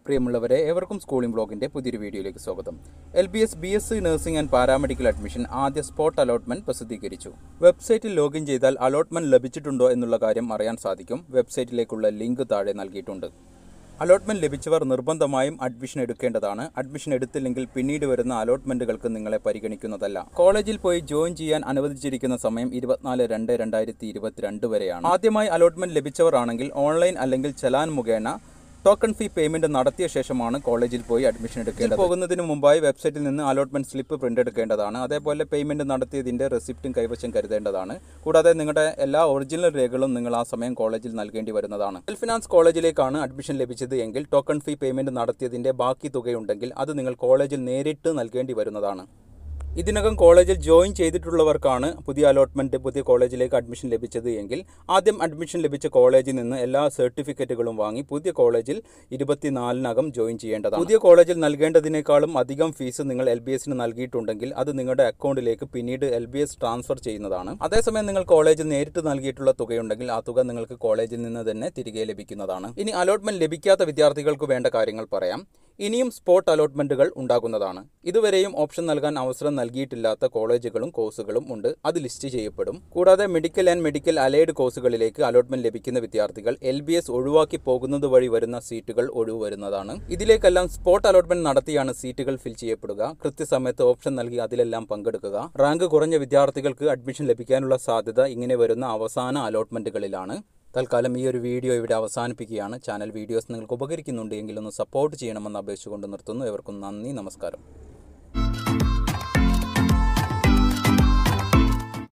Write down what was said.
പ്രിയമുള്ളവരെ ഏവർക്കും സ്കൂളിംഗ് ബ്ലോഗിന്റെ പുതിയൊരു വീഡിയോയിലേക്ക് സ്വാഗതം LBS BSc nursing and paramedical admission ആദ്യ സ്പോട്ട് അലോട്ട്മെന്റ് പ്രസിദ്ധീകരിച്ചു വെബ്സൈറ്റിൽ ലോഗിൻ ചെയ്താൽ അലോട്ട്മെന്റ് ലഭിച്ചിട്ടുണ്ടോ എന്നുള്ള കാര്യം അറിയാൻ സാധിക്കും വെബ്സൈറ്റിലേക്കുള്ള ലിങ്ക് താഴെ നൽകിയിട്ടുണ്ട് അലോട്ട്മെന്റ് ലഭിച്ചവർ നിർബന്ധമായും അഡ്മിഷൻ എടുക്കേണ്ടതാണ് അഡ്മിഷൻ എടുത്തില്ലെങ്കിൽ പിന്നീട് വരുന്ന അലോട്ട്മെന്റുകൾക്ക് നിങ്ങളെ പരിഗണിക്കുന്നതല്ല കോളേജിൽ പോയി ജോയിൻ ചെയ്യാൻ അനുവദിച്ചിരിക്കുന്ന സമയം ഇരുപത്തിനാല് രണ്ട് രണ്ടായിരത്തി ഇരുപത്തിരണ്ട് വരെയാണ് ആദ്യമായി അലോട്ട്മെന്റ് ലഭിച്ചവർ ആണെങ്കിൽ ഓൺലൈൻ അല്ലെങ്കിൽ ചലാൻ മുഖേന ടോക്കൺ ഫീ പേയ്മെന്റ് നടത്തിയ ശേഷമാണ് കോളേജിൽ പോയി അഡ്മിഷൻ എടുക്കേണ്ടത് പോകുന്നതിന് മുമ്പായി വെബ്സൈറ്റിൽ നിന്ന് അലോട്ട്മെന്റ് സ്ലിപ്പ് പ്രിന്റ് എടുക്കേണ്ടതാണ് അതേപോലെ പേയ്മെന്റ് നടത്തിയതിന്റെ റെസിപ്റ്റും കൈവശം കരുതേണ്ടതാണ് കൂടാതെ നിങ്ങളുടെ എല്ലാ ഒറിജിനൽ രേഖകളും നിങ്ങൾ ആ സമയം കോളേജിൽ നൽകേണ്ടി വരുന്നതാണ് സെൽഫ് ഫിനാൻസ് കോളേജിലേക്കാണ് അഡ്മിഷൻ ലഭിച്ചത് എങ്കിൽ ടോക്കൺ ഫീ പേയ്മെന്റ് നടത്തിയതിന്റെ ബാക്കി തുകയുണ്ടെങ്കിൽ അത് നിങ്ങൾ കോളേജിൽ നേരിട്ട് നൽകേണ്ടി വരുന്നതാണ് ഇതിനകം കോളേജിൽ ജോയിൻ ചെയ്തിട്ടുള്ളവർക്കാണ് പുതിയ അലോട്ട്മെന്റ് പുതിയ കോളേജിലേക്ക് അഡ്മിഷൻ ലഭിച്ചത് എങ്കിൽ ആദ്യം അഡ്മിഷൻ ലഭിച്ച കോളേജിൽ നിന്ന് എല്ലാ സർട്ടിഫിക്കറ്റുകളും വാങ്ങി പുതിയ കോളേജിൽ ഇരുപത്തിനാലിനകം ജോയിൻ ചെയ്യേണ്ടതാണ് പുതിയ കോളേജിൽ നൽകേണ്ടതിനേക്കാളും അധികം ഫീസ് നിങ്ങൾ എൽ ബി എസിന് നൽകിയിട്ടുണ്ടെങ്കിൽ അത് നിങ്ങളുടെ അക്കൗണ്ടിലേക്ക് പിന്നീട് എൽ ബി എസ് ട്രാൻസ്ഫർ ചെയ്യുന്നതാണ് അതേസമയം നിങ്ങൾ കോളേജിൽ നേരിട്ട് നൽകിയിട്ടുള്ള തുകയുണ്ടെങ്കിൽ ആ തുക നിങ്ങൾക്ക് കോളേജിൽ നിന്ന് തന്നെ തിരികെ ലഭിക്കുന്നതാണ് ഇനി അലോട്ട്മെന്റ് ലഭിക്കാത്ത വിദ്യാർത്ഥികൾക്ക് വേണ്ട കാര്യങ്ങൾ പറയാം ഇനിയും സ്പോട്ട് അലോട്ട്മെന്റുകൾ ഉണ്ടാകുന്നതാണ് ഇതുവരെയും ഓപ്ഷൻ നൽകാൻ അവസരം നൽകിയിട്ടില്ലാത്ത കോളേജുകളും കോഴ്സുകളും ഉണ്ട് അത് ലിസ്റ്റ് ചെയ്യപ്പെടും കൂടാതെ മെഡിക്കൽ ആൻഡ് മെഡിക്കൽ അലൈഡ് കോഴ്സുകളിലേക്ക് അലോട്ട്മെന്റ് ലഭിക്കുന്ന വിദ്യാർത്ഥികൾ എൽ ബി എസ് ഒഴിവാക്കി പോകുന്നത് വഴി വരുന്ന സീറ്റുകൾ ഒഴിവ് വരുന്നതാണ് ഇതിലേക്കെല്ലാം സ്പോട്ട് അലോട്ട്മെന്റ് നടത്തിയാണ് സീറ്റുകൾ ഫിൽ ചെയ്യപ്പെടുക കൃത്യസമയത്ത് ഓപ്ഷൻ നൽകി അതിലെല്ലാം പങ്കെടുക്കുക റാങ്ക് കുറഞ്ഞ വിദ്യാർത്ഥികൾക്ക് അഡ്മിഷൻ ലഭിക്കാനുള്ള സാധ്യത ഇങ്ങനെ വരുന്ന അവസാന അലോട്ട്മെന്റുകളിലാണ് തൽക്കാലം ഈ ഒരു വീഡിയോ ഇവിടെ അവസാനിപ്പിക്കുകയാണ് ചാനൽ വീഡിയോസ് നിങ്ങൾക്ക് ഉപകരിക്കുന്നുണ്ട് എങ്കിൽ ഒന്ന് സപ്പോർട്ട് ചെയ്യണമെന്ന് അപേക്ഷിച്ചുകൊണ്ട് നിർത്തുന്നു എവർക്കും നന്ദി നമസ്കാരം